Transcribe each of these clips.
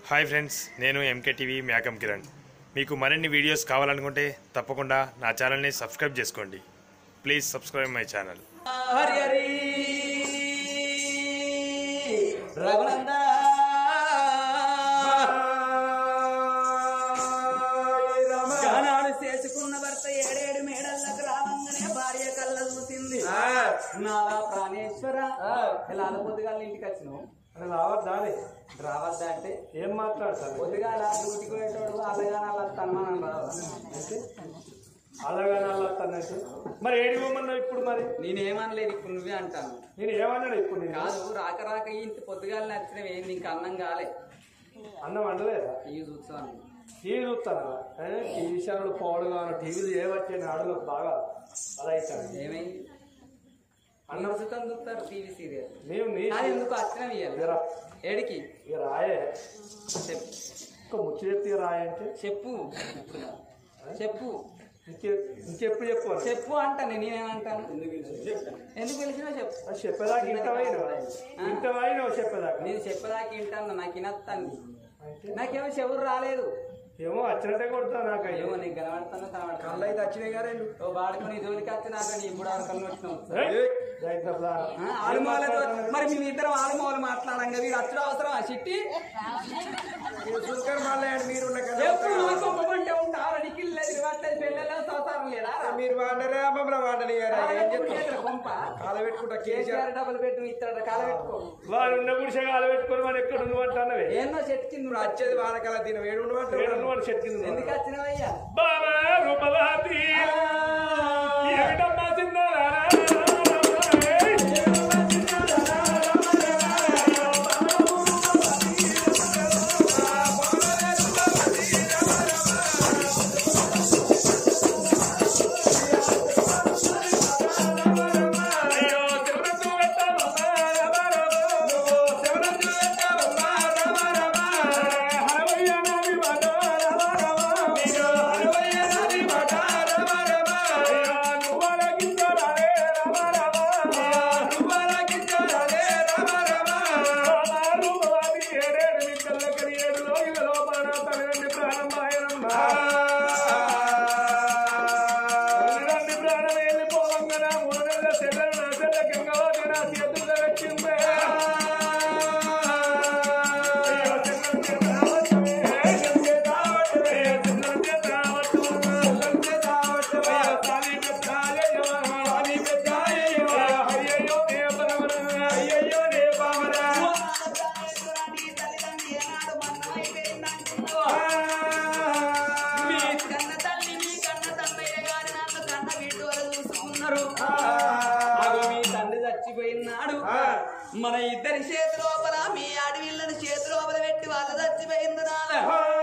Hi friends నేను MK TV Mekam Kiran మీకు మరిన్ని వీడియోస్ కావాలనుకుంటే తప్పకుండా నా ఛానల్ని సబ్స్క్రైబ్ చేసుకోండి please subscribe my channel Hari Hari Raghunanda గానాలు చేసుకున్న భర్త ఏడేడు మేడలకు రావంగానే భార్య కళ్ళ చూసింది నా ప్రాణేశ్వర ఇలా పొద్దుగాల ఇంటికి వచ్చినావు రావద్దా అని రావద్దా అంటే ఏం మాట్లాడతాను పొద్దుగాల డ్యూటీకి పోయేటోడు అల్లగానాలు వస్తాను మనం రావా అలాగే అన్నట్టు మరి ఏడి పోమన్నావు ఇప్పుడు మరి నేనేమనలేదు ఇప్పుడు నువ్వే అంటాను నేను ఏమన్నాడు ఇప్పుడు నేను కాదు రాక రాక ఇంత పొద్దుగాల నచ్చినవి ఏంది ఇంకా అన్నం కాలే అన్నం వండలేదా ఇవి చూస్తాను టీవీ చూస్తాను టీవీ ఛానల్ పోవడం కావాలి టీవీలు ఏ వచ్చే నాడులో బాగా అలా అవుతాను ఏమైంది అన్నం అన్నం సుతం చూస్తారు టీవీ సీరియల్ మేము నీ అది ఎందుకు అచ్చనం ఇయ్యాలి ఇరా ఏడికి ఇక రాయే చెప్పు ఒక ముచ్చి చెప్తే రాయంటే చెప్పు చెప్పు ఇంకే ఇంకెప్పుడు చెప్పు అని. చెప్పు అంటాను నేనేమంటాను ఎందుకు పిలిచినా చెప్పు అది చెప్పేదాకా ఇంటవైన ఇంటవైన చెప్పేదాకా నేను చెప్పేదాకా వింటాను నాకు వినత్తాను అంటే నాకేమో చెవురు రాలేదు ఏమో వచ్చినట్టే కొడతా నాకైతే ఏమో నీకు కనబడతాను కనబడతాను కళ్ళు అయితే వచ్చినాయి కదా ఓ వాడుకొని జోలికి వచ్చి నాకు నీ ఇప్పుడు కళ్ళు వచ్చినావు రైట్ ఆలుమోలతో మరి మీ ఇద్దరం ఆలుమోలు మాట్లాడంగా వీడు అచ్చుడు అవసరం ఆ చిట్టి మీరు ఎప్పుడు నమ్మకమంటే ఉంటారు నిఖిల్ తిరగట్లేదు పెళ్ళలో సంసారం లేదా మీరు వాడరా మమ్మల్ని వాడని పంప కాల పెట్టుకుంటా కేసీఆర్ డబ్బులు పెట్టు ఇస్తాడు కాల పెట్టుకో వాడు ఉన్న గుడిసె కాల పెట్టుకొని వాడు ఎక్కడ ఉండమంటున్నవే ఏందో చెట్టు కింద ఇప్పుడు వచ్చేది వాళ్ళకల్లా దీని వేడు ఉండమంటారు వాడు చెట్టు కింద ఎందుకు వచ్చినవయ్యా బాబా రూపవతి ఏమిటమ్మా చిన్నారా మీ కన్న తల్లి మీ కన్న తన్నయ్య గారి నన్ను కన్న బిడ్డు వల్ల చూసుకున్నారు అగో మీ తండ్రి చచ్చిపోయినాడు మన ఇద్దరి చేతి లోపల మీ అడవిళ్ళని చేతి లోపల పెట్టి వాళ్ళు చచ్చిపోయింది నాన్న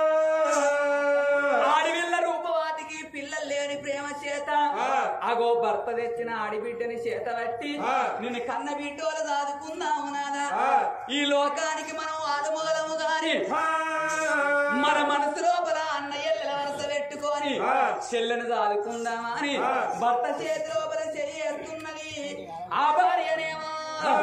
ఆడివిల్ల రూపవాటికి పిల్లలు లేని ప్రేమ చేత అగో భర్త తెచ్చిన ఆడిబిడ్డని చేత పట్టి నిన్ను కన్న బిడ్డోలు దాదుకుందాము నాదా ఈ లోకానికి మనం ఆలుమూలము గాని మన మనసు లోపల అన్నయ్యల వరస పెట్టుకొని చెల్లెను దాదుకుందామా అని భర్త చేతి లోపల చేస్తున్నది ఆ భార్యనేమో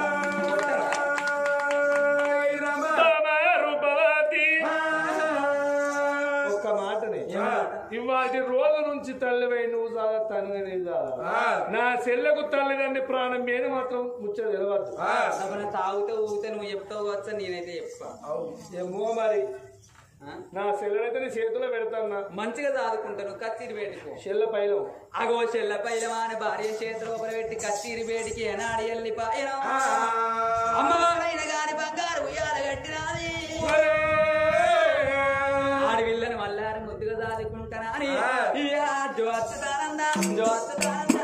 ఒక్క మాటని ఇవాటి రోజు నుంచి తల్లివై నువ్వు చాలా తల్లి నేను చాలా నా చెల్లెకు తల్లిదండ్రి ప్రాణం మీద మాత్రం ముచ్చట తెలవద్దు అప్పుడు తాగుతూ ఊగితే నువ్వు చెప్తావు వచ్చా నేనైతే చెప్తా ఏమో మరి ఆ? నా చెల్లెడైతే నీ చేతిలో పెడతాను మంచిగా దాదుకుంటాను కత్తిరి పెట్టుకో చెల్ల పైన అగో చెల్ల పైలవాని భార్య చేతి లోపల పెట్టి కత్తిరి వేడికి ఎనాడి ఎల్లిపాయన అమ్మవారైన గాని బంగారు ఉయ్యాల కట్టినాది ఆడవిల్లని మల్లారి ముద్దుగా దాదుకుంటానా అని ఇయా జోత్తానంద జోత్తానంద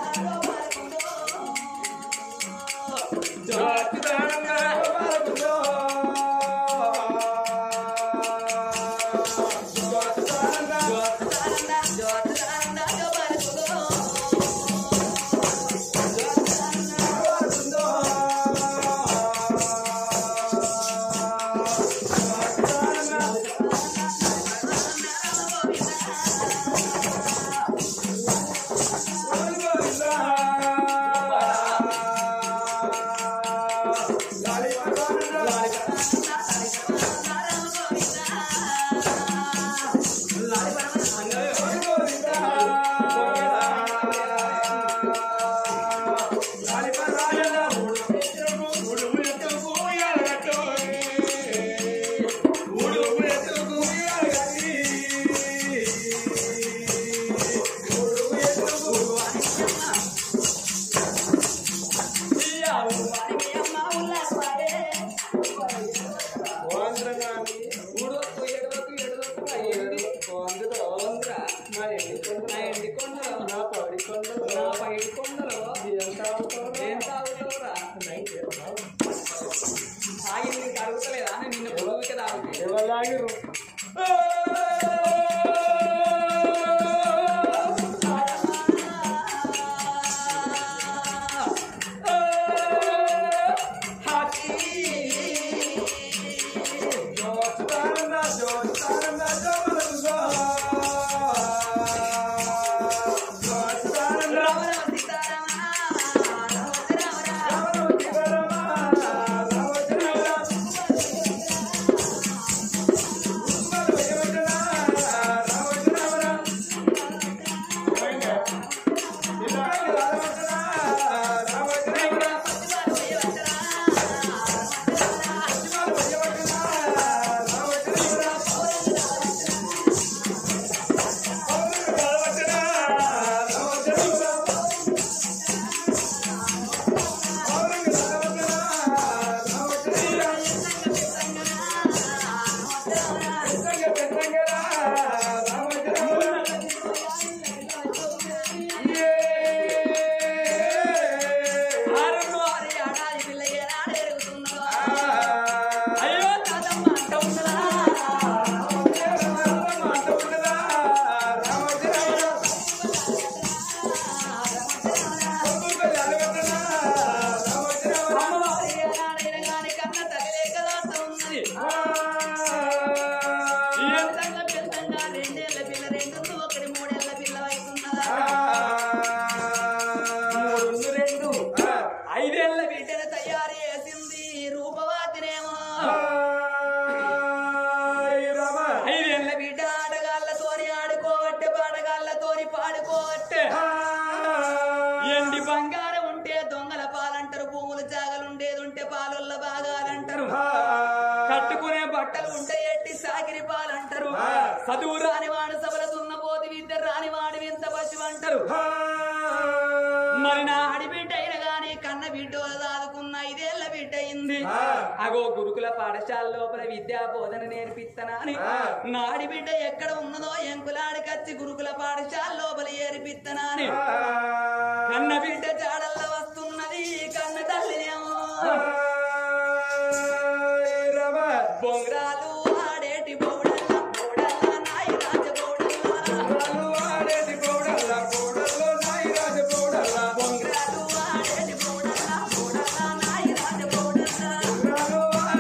Thank ఎవరు ఆగిర్రు అయ్యో తాతమ్మ అంట ఉన్నదా అమ్మవారి ఏనాడైనా గాని కన్న తగిలే కదా ఉన్నది ఎంతల్ల పెద్దంగా రెండేళ్ల పిల్ల రెండు ఒకటి మూడేళ్ల పిల్ల అవుతున్నదా మూడు రెండు ఐదేళ్ల బిడ్డను తయారు చేసింది రూపవాతినేమో ఐదేళ్ల బిడ్డ ఆటగాళ్ళతోని ఆడుకోవట్టే పాటగాళ్ళతోని పాడుకోవట్టే ఎండి బంగారం ఉంటే దొంగల పాలంటారు భూములు జాగలుండేది ఉంటే పాలొల్ల బాగాలంటారు కట్టుకునే బట్టలు ఉంటే ఎట్టి సాకిరి పాలంటారు చదువు రాని వాడు సభల దున్నపోతి విద్య రాని వాడు వింత పశువు అంటారు మరి నా ఆడిబిడ్డ అయిన గాని కన్న బిడ్డ దాదుకున్న ఐదేళ్ల బిడ్డ అయింది అగో గురుకుల పాఠశాల లోపల విద్యా బోధన నేర్పిత్తనాని నాడి బిడ్డ ఎక్కడ ఉన్నదో ఎంకులాడికచ్చి గురుకుల పాఠశాల లోపల ఏర్పిత్తనాని కన్న బిడ్డ జాడల్ల వస్తున్నది కన్న తల్లినేమో బొంగరాలు ఆడేటి బౌడల్ల బౌడల్ల నాయి రాజ బౌడల్ల బొంగరాలు ఆడేటి బౌడల్ల బౌడల్ల నాయి రాజ బౌడల్ల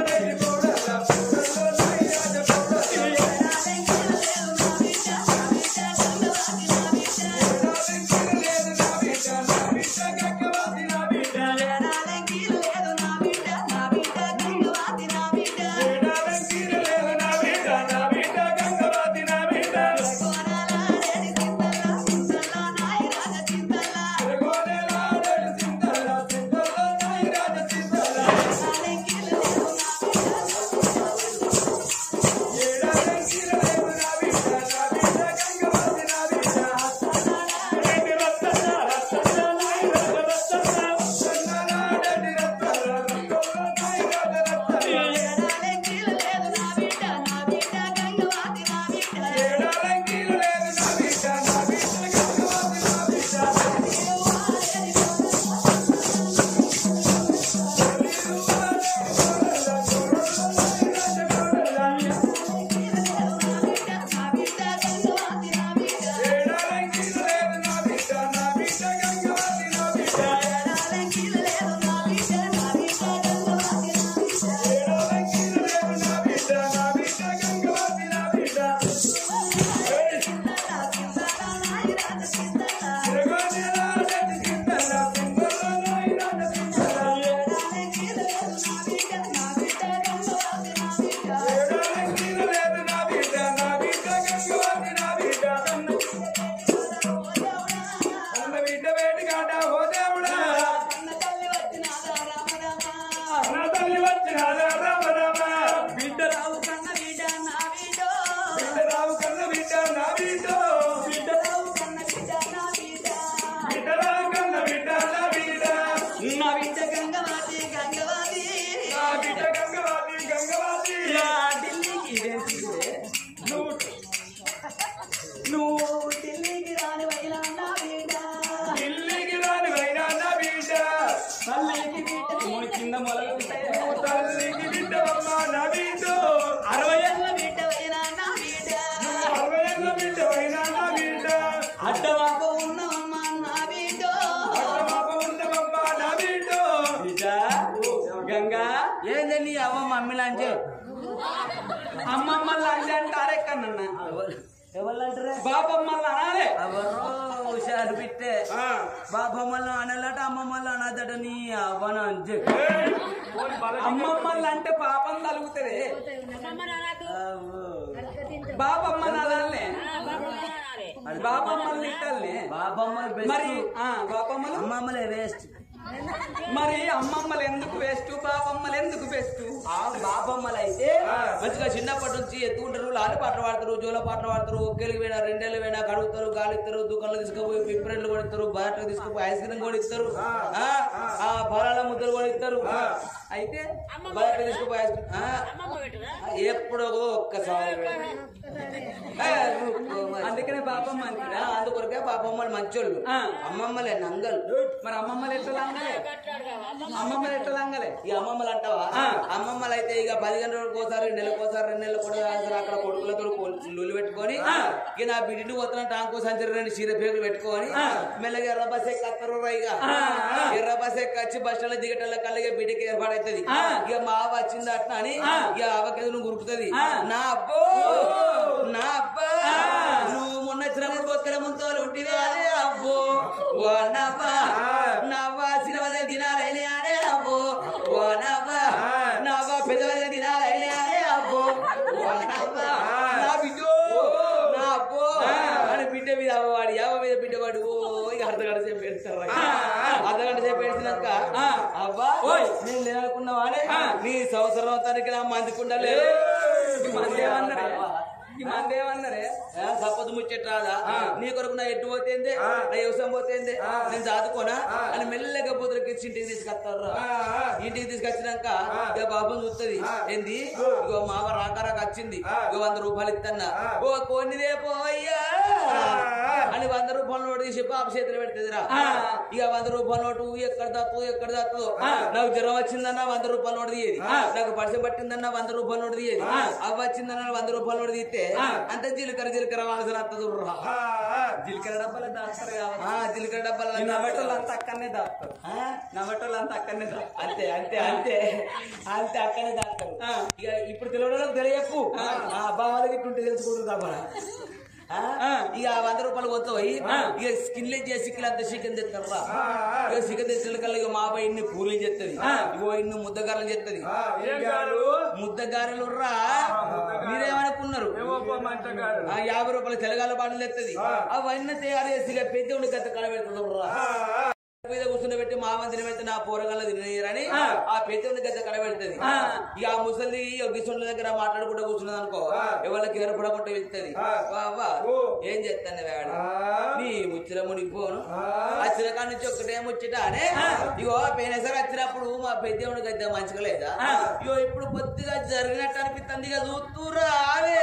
బిడ్డ రావు కన్న బిడ్డ నా బిడ్డో బిడ్డ రావు కన్న బిడ్డ నా బిడ్డ నా బిడ్డ గంగవాది గంగవాది యా ఢిల్లీకి ఇదేం సిగ్గులే? నువ్వు నువ్వు ఢిల్లీకి రాని వైనా నా బిడ్డ తల్లికి బిడ్డ మూడు కింద మొలలు ఉంటాయి అరవై ఏళ్ళ మమ్మీ లాంచే అమ్మమ్మ లాంటి అంటారే కన్నా ఎవరు అంటారే బాబమ్మల్ని అనాలే ఎవరో హుషారు పెట్టే బాబమ్మల అనలట అమ్మమ్మల అనదట నీ అవన అంజే అమ్మమ్మల్ని అంటే పాపం తలుగుతుంది బాబమ్మని అనాలే బాబమ్మల్ని ఇట్టాలే బాబమ్మలు మరి బెస్ట్ ఆ, బాబమ్మలు అమ్మమ్మలే వేస్ట్ మరి అమ్మమ్మలు ఎందుకు వేస్ట్ బాబమ్మలు ఎందుకు బెస్ట్ ఆ బాబమ్మలు అయితే మంచిగా చిన్నప్పటి నుంచి ఎత్తుకుంటారు లాలి పాటలు పాడతారు జోల పాటలు పాడతారు ఒకేళ్ళకి పోయినా రెండేళ్ళు పోయినా కడుగుతారు గాలిస్తారు దుకాణంలో తీసుకుపోయి పిప్రెండ్లు కొనిస్తారు బాటలు తీసుకుపోయి ఐస్ క్రీమ్ కొనిస్తారు ఆ, ఆ బలాల ముద్దలు కొనిస్తారు అయితే బయట తీసుకుపోయి ఐస్ క్రీమ్ ఆ, ఎప్పుడో ఒక్కసారి ఏ, ఊరుకో మరి. అందుకనే బాబమ్మ ఆ, అంటారా అందుకొరకే పాపమ్మలు మంచోళ్ళు ఆ. అమ్మమ్మలే నంగలు మరి అమ్మమ్మలు ఎట్లా లంగలే అమ్మమ్మలు ఎట్లా లంగలే ఈ అమ్మమ్మలు అంటావా ఆ. అమ్మమ్మలు అయితే ఇక పదిహేను రోజులకు ఒకసారి నెలకు ఒకసారి రెండు నెలలకు కూడా ఒకసారి అక్కడ కొడుకులతో లొల్లి పెట్టుకొని ఆ. ఇక నా బిడ్డని పోతున్న టాంకో సంచరి రెండు చీర పేగులు పెట్టుకొని ఆ. మెల్లగా ఎర్ర బస్ ఎక్కి అత్తరు ఇక ఆ, ఆ. ఎర్ర బస్ ఎక్కి వచ్చి బస్ స్టాండ్ దిగటల్ల కల్లా బిడ్డకి ఏర్పాడైతుంది ఆ. ఇక మా అవ్వ వచ్చింది అట్లా అని ఆ. ఇక అవకెదురు గురుకుతుంది ఆ. నా అబ్బో నా అబ్బా నువ్వు మొన్న వచ్చినప్పుడు బొక్కల ముంతో ఉంటివే అదే అబ్బో ఓ నవ్వా నవ్వా సినిమా దినాలైన అనే అబ్బో ఓ నవ్వా నవ్వా పెద్దవైన దినాలైన అనే అబ్బో ఓ నవ్వా నా బిడ్డో నా అబ్బో అని బిడ్డ మీద అవ్వవాడు యావ మీద బిడ్డ వాడు ఓ ఇక అర్ధ గంట సేపు పెడతారు అర్ధ గంట సేపు పెడిచినాక ఆ. అబ్బా ఓయ్. నేను లేనుకున్నావానే నీ సంవత్సరం తనకి నా మందుకుండలే ఈ మంది ఏమన్నారే ఈ మంది ఏమన్నారే సపోజ్ ముచ్చట రాదా నీ కొరకు నా ఎట్టు పోతేంది నా వ్యవసాయం పోతేంది నేను చదువుకోనా అని మెల్లగా బుద్ధులకి ఇచ్చి ఇంటికి తీసుకొస్తారు ఇంటికి తీసుకొచ్చినాక ఇక బాబు చూస్తుంది ఏంది ఇగో మావ రాక రాక వచ్చింది ఇగో వంద రూపాయలు ఇస్తున్నా ఓ కొన్ని పోయ్యా అని వంద రూపాయల నోటు తీసి పాప చేతులు పెడుతుందిరా ఇక వంద రూపాయల నోటు ఎక్కడ దాత్తు ఎక్కడ దాత్తు నాకు జ్వరం వచ్చిందన్న వంద రూపాయల నోటు తీయేది నాకు పరిచయం పట్టిందన్న వంద రూపాయల నోటు తీయేది అవ్వ వచ్చిందన్న వంద రూపాయల నోటు తీస్తే అంత జీలకర్ర జీలకర్ర వాసన వస్తుంది రా. జీలకర్ర డబ్బాలు దాస్తారు కాబట్టి ఆ జీలకర్ర డబ్బాలు ఈ నవ్వటోళ్ళు అంతా అక్కడనే దాస్తారు ఆ? నవ్వటోళ్ళు అంతా అక్కడనే దాస్తారు అంతే అంతే అంతే అంతే అక్కడే దాస్తారు ఆ. ఇక ఇప్పుడు తెలియడం తెలియపు ఆ బావాలకి ఇట్లుంటే తెలుసుకుంటుందా ఆ. ఇక ఆ వంద రూపాయలు పోతాయి ఇక స్కిన్ చేసి చికెన్ అంత చికెన్ తెస్తారా ఇక చికెన్ తెచ్చిన కల్లా ఇక మా అబ్బాయి ఇన్ని పూరీలు చేస్తుంది ఇగో ఇన్ని ముద్దగారలు చేస్తుంది ముద్దగారలు రా మీరేమనుకున్నారు ఆ యాభై రూపాయల తెలగాల బాటలు ఎత్తది అవన్నీ తయారు చేసి ఇక పెద్ద గత కలబెడుతుంది రా మీద కూర్చుని పెట్టి మా మందిని పెడితే నా పోరగాళ్ళ తినని ఆ పెద్ద గత కలబెడుతుంది ఇక ఆ ముసలి గిసుండ్ల దగ్గర మాట్లాడుకుంటూ కూర్చున్నది అనుకో ఎవరికి ఏర్పడకుండా వెళ్తుంది వా ఏం చేస్తాను వాడు నీ ముచ్చట మునిగిపోను వచ్చిన కాడ నుంచి ఒక్కటే ముచ్చట అనే ఇగో పోయినసారి వచ్చినప్పుడు మా పెద్దవుని గద్ద మంచిగా లేదా ఇగో ఇప్పుడు కొద్దిగా జరిగినట్టు అనిపిస్తుంది ఇక చూస్తురా అవే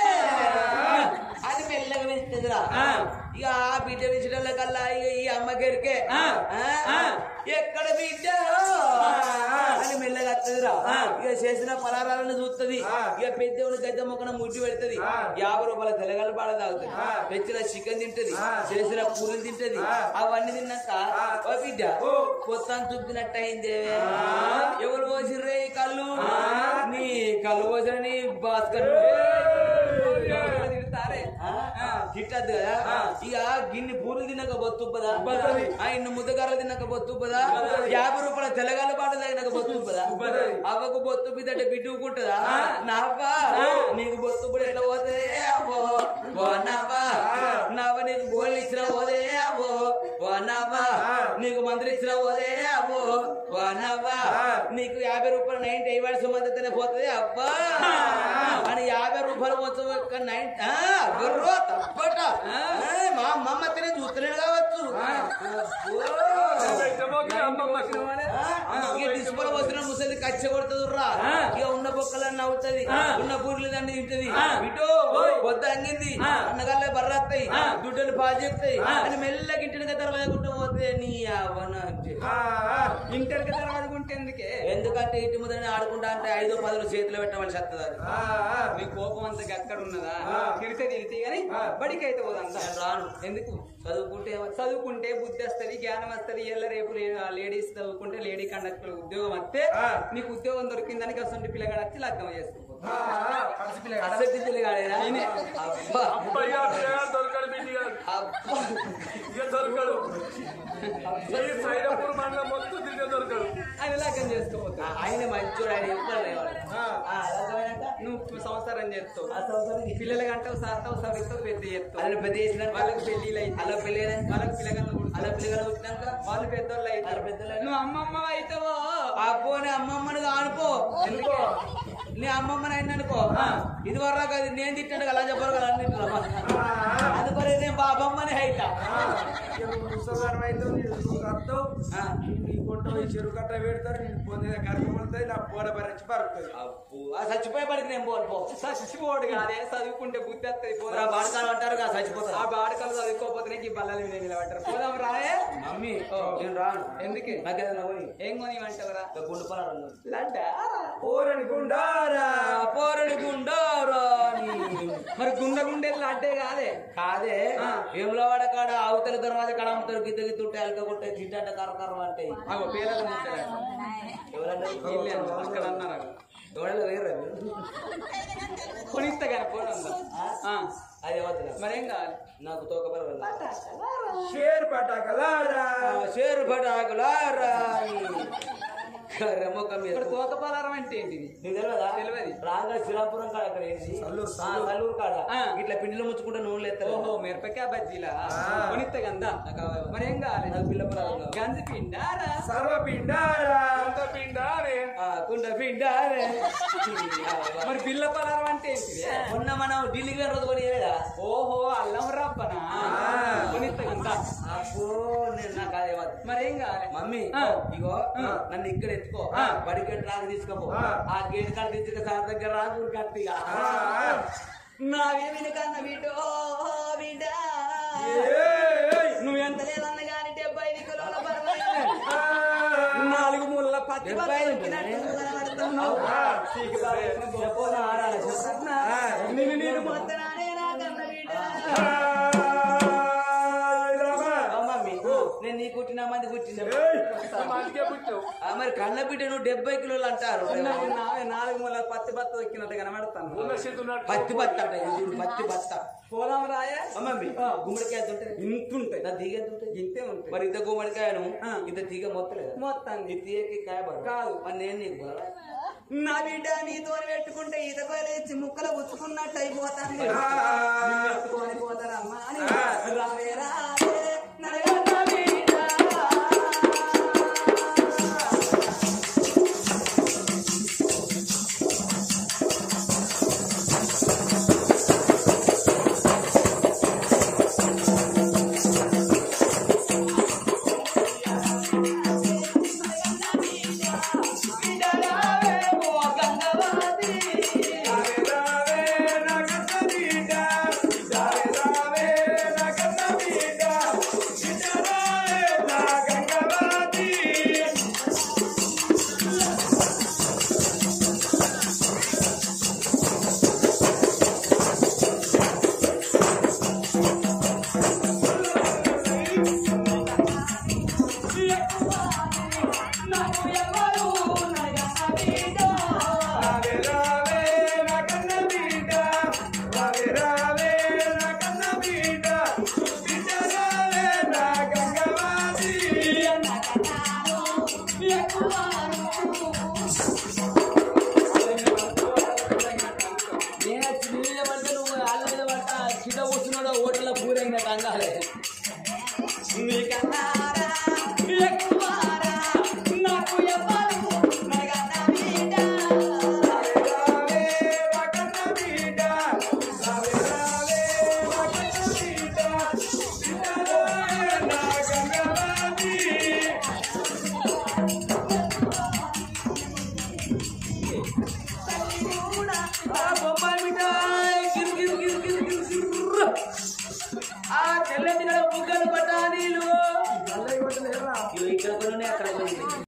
అది మెల్లగా వెళ్తుందిరా ఇక ఆ బిడ్డ విషయంలో కల్లా ఇక ఈ అమ్మగారికే ఎక్కడ బిడ్డ అని మెల్లగా వస్తుందిరా ఇక చేసిన పలారాలను చూస్తుంది ఇక పెద్దవుని గద్ద మొక్కన ముట్టి పెడుతుంది యాభై రూపాయల తెలగల పాడ తాగుతుంది తెచ్చిన చికెన్ తింటది చేసిన పూలు తింటది అవన్నీ తిన్నాక ఓ బిడ్డ పొత్తాన్ని తుప్పినట్టు అయింది ఎవరు పోసిర్రే ఈ కళ్ళు నీ కళ్ళు పోసిన నీ భాస్కర్ తిడతారే తిట్టద్దు కదా ఇక గిన్ని పూలు తినక బొత్తుప్పదా ఆ ఇన్ని ముద్దగారలు తినక బొత్తుప్పదా యాభై రూపాయల తెలగాల పాట తగినక బొత్తుప్పదా అవ్వకు బొత్తు బిడ్డ బిడ్డుకుంటదా నావ్వా నీకు బొత్తుప్పుడు ఎట్లా పోతుంది అవ్వో ఓ నవ్వా నవ్వ నీకు గోళ్ళు ఇచ్చిన పోదే అవ్వో ఓ నవ్వా నీకు మందులు ఇచ్చిన పోదే అవ్వో ఓ నవ్వా నీకు యాభై రూపాయలు నైన్టీ ఐవాడు మద్దతునే పోతుంది అబ్బా అని యాభై రూపాయలు మొత్తం ఒక్క నైన్ బర్రో తప్పట ఆ, మా అమ్మమ్మ తినే చూస్తలేడు కావచ్చు ఇక డిస్పోల వచ్చిన ముసలి కచ్చ కొడుతుంది రా ఇక ఉన్న బొక్కలన్నీ నవ్వుతుంది ఉన్న పూర్లు దాన్ని తింటది ఇటో వద్ద అంగింది అన్నగల్లే బర్రత్తాయి దుడ్డలు పాజెత్తాయి అని మెల్లగా ఇంటికి తర్వాత పోతే నీ అవన ఇంటర్కి తర్వాత ఉంటే ఎందుకే ఎందుకంటే ఇంటి ముందరనే ఆడుకుంటా అంటే ఐదో పదులు చేతిలో పెట్టవలసి వస్తుంది నీ కోపం అంతా ఉన్నది అక్కడ ఉన్నదా తిరితే తిరితే గాని బడికి అయితే పోదంతా నేను రాను ఎందుకు చదువుకుంటే ఏమవుతుంది? చదువుకుంటే బుద్ధి వస్తుంది జ్ఞానం వస్తుంది ఎల్ల రేపు లేడీస్ చదువుకుంటే లేడీ కండక్టర్ ఉద్యోగం వస్తే నీకు ఉద్యోగం దొరికిందని అసలు పిల్లగాడు వచ్చి లగ్గం చేసుకో అసలు పిల్లగాడేనా? అబ్బా. అబ్బాయి ఆ పిల్లగాడు దొరకడు బిడ్డి గారు అబ్బా. ఇక దొరకడు ఈ సైడపూర్ మండలం మొత్తం తిరిగి దొరకడు ఆయన లగ్గం చేసుకోపోతా ఆయన మంచోడు ఆయన ఎప్పుడు లేవాడు. ఆ, లగ్గమైనాక నువ్వు సంసారం చేస్తావు ఆ సంవత్సరం ఈ పిల్లల గంటవు సార్తావు సవిస్తావు పెద్ద చేస్తావు వాళ్ళని పెద్ద చేసినాక వాళ్ళకి పెళ్లిళ్ళు అయితే అలా పెళ్ళైనాక వాళ్ళకి పిల్లగాళ్ళు అలా పిల్లగాడు పుట్టినాక వాళ్ళు పెద్దోళ్ళు అయితే వాళ్ళు పెద్దోళ్ళు నువ్వు అమ్మమ్మ అవుతావో అబ్బో నీ అమ్మమ్మని అనుకో ఎందుకో నీ అమ్మమ్మని అయిన అనుకో ఇది వరకు అది నేను తిట్టాడు కదా చెప్పరు కదా అని తింటున్నా అందుకని నేను బాబమ్మని హైట ముసలారం అయితే నీకు కడతావు నీ కొంట పోయి చెరువు కట్ట పెడతారు నేను పొందిన కరకబడుతుంది నా పోర బరించి పరుతుంది అబ్బో ఆ చచ్చిపోయే పడికి నేను పోను పో చచ్చిపోడు కాదే చదువుకుంటే బుద్ధి వస్తుంది మరి పోదా ఆ బాడకాలు అంటారు కదా ఆ చచ్చిపోతా బాడకలు చదువుకోకపోతేనే ఈ బల్లలు వినే నిలబడ్డారు పోదాం రాయే మమ్మీ నేను రాను ఎందుకే నాకేదన్నా కొని ఏం కొనివంటావురా ఇంకా గుండు పొలాలు లడ్డా పోరని గుండారా పోరడి గుండారా మరి గుండె గుండె లడ్డే కాదే కాదే ఏములో వాడ కాడ అవతల దర్వాజ కాడ అమ్ముతారు గిద్ద గిద్ద ఉంటే అలక కొట్టే తింటే కర్ర కర్ర అంటే అగో పేర్లు ముట్టలే ఎవరన్నా వీళ్ళే అక్కడ అన్నారు అగో. ఎవరన్నా వేరే కొనిస్తా కానీ పోనందా అది ఎవరు మరేం కావాలి నాకు తోక పర్వాలేదు షేర్ పటాకలారా షేరు పటాకులారా రెమ్మొక్క మీద ఇప్పుడు తోక పలారం అంటే ఏంటిది నీకు తెలియదా తెలియదు. రాగా శ్రీరాపురం కాడ అక్కడ ఏంటి ఆ, సల్లూరు కాడ ఆ. ఇట్లా పిండిలో ముచ్చుకుంటే నూనెలు ఎత్తారు ఓహో మిరపకాయ బజ్జీలా కొనిస్తా గందా నాకు అవ- మరేం కావాలి నాకు పిల్ల పొలాలు కావాలి. గంజి పిండారా సర్వపిండారా అంత పిండారే ఆ, కుండ పిండారే మరి బిల్ల పలారం అంటే ఏంటిది మొన్న మనం ఢిల్లీకి వెళ్ళిన రోజు కొని చేయలేదా ఓహో అల్లం రబ్బనా కొనిస్తా గందా అబ్బో నేను నాకు అదే వద్దు. మరేం కావాలి మమ్మీ ఆ. ఇగో ఆ. నన్ను ఇక్కడ ఎత్తుకో ఆ. బడికెట్ రాక తీసుకోపో ఆ. ఆ గేట్ కాడ తీసుకు సార్ దగ్గర రాకు కట్టిగా నావేమిని కన్న బిడ్డో బిడ్డ నువ్వు ఎంత లేదన్న గాని డెబ్బై ఐదు కిలోల బరువు. నాలుగు ముళ్ళ పత్తి డెబ్బై బత్త ఐదు ఎక్కినట్టు ఉంటుందా? కనబడుతున్నావు. చీకి బారేసిన చెప్పు నా ఆడాలి, చెప్పు. గొప్ప. నిన్ను నేను మొత్తనానే నా కన్న బిడ్డ ఆ, మమ్మీ నేను నీ కుట్టిన మంది కుట్టిన మంచిగా పుట్టావు ఆ, మరి కన్న బిడ్డ నువ్వు డెబ్బై కిలోలు అంటారు ఉన్నది నావే నాలుగు ముళ్ళ పత్తి బత్త ఎక్కినట్టు కనబడతాను ఉన్న చేతున్నట్టు పత్తి బత్త అంట ఇది చూడు, పత్తి బత్త పోదాం రాయే ఆ, మమ్మీ గుమ్మడికాయ ఎంత ఉంటుంది ఇంతుంటాయి నా తీగ ఎంత ఉంటుంది ఇంతే ఉంటాయి మరి ఇంత గుమ్మడికాయను ఆ. ఇంత తీగ మొత్తలేదు మొత్తాన్ని ఈ తీగకి కాయ బరువు. కాదు. మరి నేను నీకు బరువా? నా బిడ్డ నీతో పెట్టుకుంటే ఈత కొయ్యలు ఇచ్చి ముక్కలు గుచ్చుకున్నట్టు అయిపోతాను